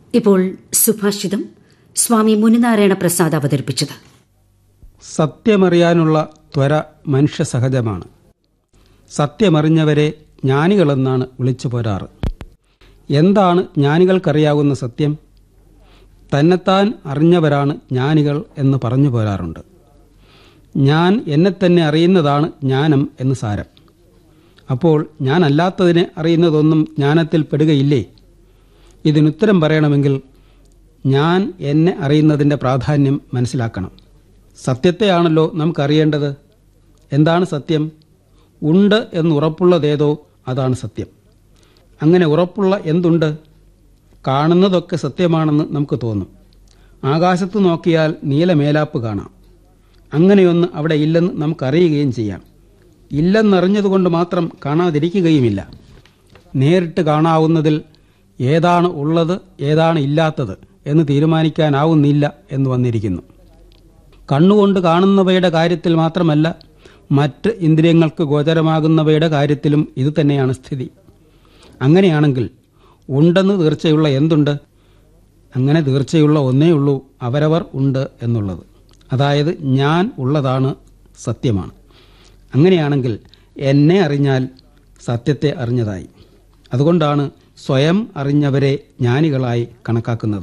ഇപ്പോൾ സുഭാഷിതം സ്വാമി മുനിനാരായണ പ്രസാദ് അവതരിപ്പിച്ചത് സത്യമറിയാനുള്ള ത്വര മനുഷ്യ സഹജമാണ് സത്യമറിഞ്ഞവരെ ജ്ഞാനികളെന്നാണ് വിളിച്ചു പോരാറ് എന്താണ് ജ്ഞാനികൾക്കറിയാവുന്ന സത്യം തന്നെത്താൻ അറിഞ്ഞവരാണ് ജ്ഞാനികൾ എന്ന് പറഞ്ഞു പോരാറുണ്ട് ഞാൻ എന്നെ തന്നെ അറിയുന്നതാണ് ജ്ഞാനം എന്ന് സാരം അപ്പോൾ ഞാൻ അല്ലാത്തതിനെ അറിയുന്നതൊന്നും ജ്ഞാനത്തിൽ പെടുകയില്ലേ ഇതിനുത്തരം പറയണമെങ്കിൽ ഞാൻ എന്നെ അറിയുന്നതിൻ്റെ പ്രാധാന്യം മനസ്സിലാക്കണം സത്യത്തെയാണല്ലോ നമുക്കറിയേണ്ടത് എന്താണ് സത്യം ഉണ്ട് എന്ന് ഉറപ്പുള്ളതേതോ അതാണ് സത്യം അങ്ങനെ ഉറപ്പുള്ള എന്തുണ്ട് കാണുന്നതൊക്കെ സത്യമാണെന്ന് നമുക്ക് തോന്നും ആകാശത്ത് നോക്കിയാൽ നീലമേലാപ്പ് കാണാം അങ്ങനെയൊന്ന് അവിടെ ഇല്ലെന്ന് നമുക്കറിയുകയും ചെയ്യാം ഇല്ലെന്നറിഞ്ഞതുകൊണ്ട് മാത്രം കാണാതിരിക്കുകയുമില്ല നേരിട്ട് കാണാവുന്നതിൽ ഏതാണ് ഉള്ളത് ഏതാണ് ഇല്ലാത്തത് എന്ന് തീരുമാനിക്കാനാവുന്നില്ല എന്ന് വന്നിരിക്കുന്നു കണ്ണുകൊണ്ട് കാണുന്നവയുടെ കാര്യത്തിൽ മാത്രമല്ല മറ്റ് ഇന്ദ്രിയങ്ങൾക്ക് ഗോചരമാകുന്നവയുടെ കാര്യത്തിലും ഇത് തന്നെയാണ് സ്ഥിതി അങ്ങനെയാണെങ്കിൽ ഉണ്ടെന്ന് തീർച്ചയുള്ള എന്തുണ്ട് അങ്ങനെ തീർച്ചയുള്ള ഒന്നേ ഉള്ളൂ അവരവർ ഉണ്ട് എന്നുള്ളത് അതായത് ഞാൻ ഉള്ളതാണ് സത്യമാണ് അങ്ങനെയാണെങ്കിൽ എന്നെ അറിഞ്ഞാൽ സത്യത്തെ അറിഞ്ഞതായി അതുകൊണ്ടാണ് സ്വയം അറിഞ്ഞവരെ ജ്ഞാനികളായി കണക്കാക്കുന്നത്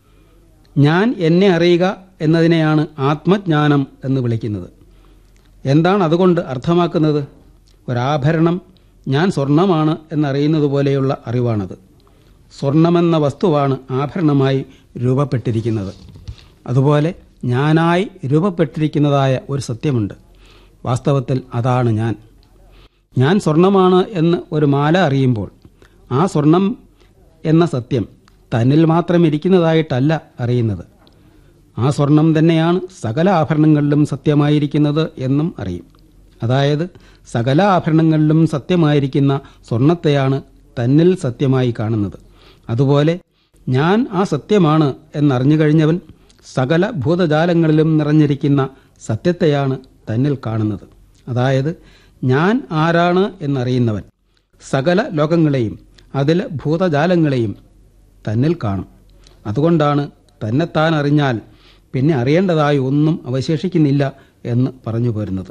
ഞാൻ എന്നെ അറിയുക എന്നതിനെയാണ് ആത്മജ്ഞാനം എന്ന് വിളിക്കുന്നത് എന്താണ് അതുകൊണ്ട് അർത്ഥമാക്കുന്നത് ഒരാഭരണം ഞാൻ സ്വർണമാണ് എന്നറിയുന്നത് പോലെയുള്ള അറിവാണത് സ്വർണമെന്ന വസ്തുവാണ് ആഭരണമായി രൂപപ്പെട്ടിരിക്കുന്നത് അതുപോലെ ഞാനായി രൂപപ്പെട്ടിരിക്കുന്നതായ ഒരു സത്യമുണ്ട് വാസ്തവത്തിൽ അതാണ് ഞാൻ ഞാൻ സ്വർണമാണ് എന്ന് ഒരു മാല അറിയുമ്പോൾ ആ സ്വർണം എന്ന സത്യം തന്നിൽ മാത്രം ഇരിക്കുന്നതായിട്ടല്ല അറിയുന്നത് ആ സ്വർണം തന്നെയാണ് സകല ആഭരണങ്ങളിലും സത്യമായിരിക്കുന്നത് എന്നും അറിയും അതായത് സകല ആഭരണങ്ങളിലും സത്യമായിരിക്കുന്ന സ്വർണത്തെയാണ് തന്നിൽ സത്യമായി കാണുന്നത് അതുപോലെ ഞാൻ ആ സത്യമാണ് എന്നറിഞ്ഞു കഴിഞ്ഞവൻ സകല ഭൂതജാലങ്ങളിലും നിറഞ്ഞിരിക്കുന്ന സത്യത്തെയാണ് തന്നിൽ കാണുന്നത് അതായത് ഞാൻ ആരാണ് എന്നറിയുന്നവൻ സകല ലോകങ്ങളെയും അതിലെ ഭൂതജാലങ്ങളെയും തന്നിൽ കാണും അതുകൊണ്ടാണ് തന്നെത്താൻ അറിഞ്ഞാൽ പിന്നെ അറിയേണ്ടതായി ഒന്നും അവശേഷിക്കുന്നില്ല എന്ന് പറഞ്ഞു പോരുന്നത്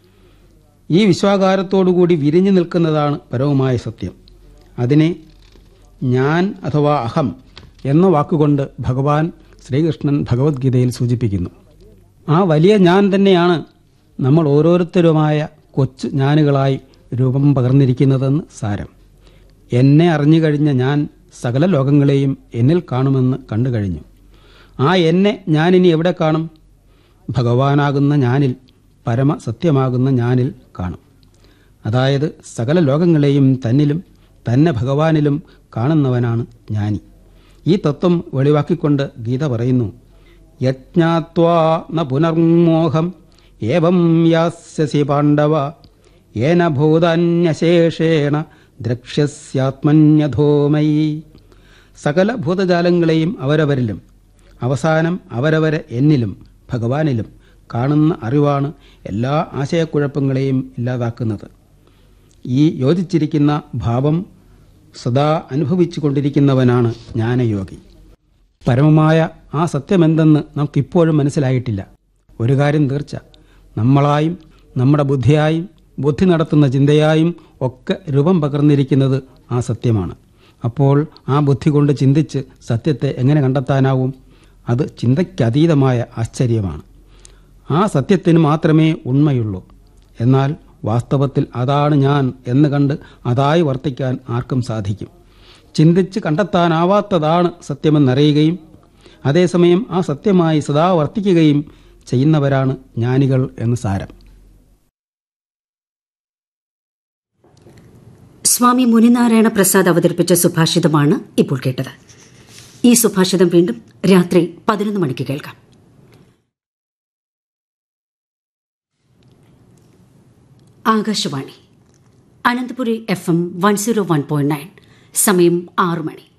ഈ വിശ്വാകാരത്തോടുകൂടി വിരിഞ്ഞു നിൽക്കുന്നതാണ് പരവുമായ സത്യം അതിനെ ഞാൻ അഥവാ അഹം എന്ന വാക്കുകൊണ്ട് ഭഗവാൻ ശ്രീകൃഷ്ണൻ ഭഗവത്ഗീതയിൽ സൂചിപ്പിക്കുന്നു ആ വലിയ ഞാൻ തന്നെയാണ് നമ്മൾ ഓരോരുത്തരുമായ കൊച്ചു ഞാനുകളായി രൂപം പകർന്നിരിക്കുന്നതെന്ന് സാരം എന്നെ അറിഞ്ഞു കഴിഞ്ഞ ഞാൻ സകല ലോകങ്ങളെയും എന്നിൽ കാണുമെന്ന് കണ്ടു കഴിഞ്ഞു ആ എന്നെ ഞാനിനി എവിടെ കാണും ഭഗവാനാകുന്ന ഞാനിൽ പരമസത്യമാകുന്ന ഞാനിൽ കാണും അതായത് സകല ലോകങ്ങളെയും തന്നിലും തന്നെ ഭഗവാനിലും കാണുന്നവനാണ് ജ്ഞാനി ഈ തത്വം വെളിവാക്കിക്കൊണ്ട് ഗീത പറയുന്നു യജ്ഞാത്വാ ന പുനർമോഹം ഏവം യാസ്യസി പാണ്ഡവ ഏന ഭൂതാന്യശേഷേണ ദ്രക്ഷ്യസ്യാത്മന്യധോമയി സകല ഭൂതജാലങ്ങളെയും അവരവരിലും അവസാനം അവരവരെ എന്നിലും ഭഗവാനിലും കാണുന്ന അറിവാണ് എല്ലാ ആശയക്കുഴപ്പങ്ങളെയും ഇല്ലാതാക്കുന്നത് ഈ യോജിച്ചിരിക്കുന്ന ഭാവം സദാ അനുഭവിച്ചു കൊണ്ടിരിക്കുന്നവനാണ് ജ്ഞാനയോഗി പരമമായ ആ സത്യമെന്തെന്ന് നമുക്കിപ്പോഴും മനസ്സിലായിട്ടില്ല ഒരു കാര്യം തീർച്ച നമ്മളായും നമ്മുടെ ബുദ്ധിയായും ബുദ്ധി നടത്തുന്ന ചിന്തയായും ഒക്കെ രൂപം പകർന്നിരിക്കുന്നത് ആ സത്യമാണ് അപ്പോൾ ആ ബുദ്ധി കൊണ്ട് ചിന്തിച്ച് സത്യത്തെ എങ്ങനെ കണ്ടെത്താനാവും അത് ചിന്തയ്ക്കതീതമായ ആശ്ചര്യമാണ് ആ സത്യത്തിന് മാത്രമേ ഉണ്മയുള്ളൂ എന്നാൽ വാസ്തവത്തിൽ അതാണ് ഞാൻ എന്ന് കണ്ട് അതായി വർത്തിക്കാൻ ആർക്കും സാധിക്കും ചിന്തിച്ച് കണ്ടെത്താനാവാത്തതാണ് സത്യമെന്നറിയുകയും അതേസമയം ആ സത്യമായി സദാ വർത്തിക്കുകയും ചെയ്യുന്നവരാണ് ജ്ഞാനികൾ എന്ന് സാരം സ്വാമി മുനിനാരായണ പ്രസാദ് അവതരിപ്പിച്ച സുഭാഷിതമാണ് ഇപ്പോൾ കേട്ടത് ഈ സുഭാഷിതം വീണ്ടും രാത്രി പതിനൊന്ന് മണിക്ക് കേൾക്കാം Akashvani Ananthapuri F M one zero one point nine സമയം ആറു മണി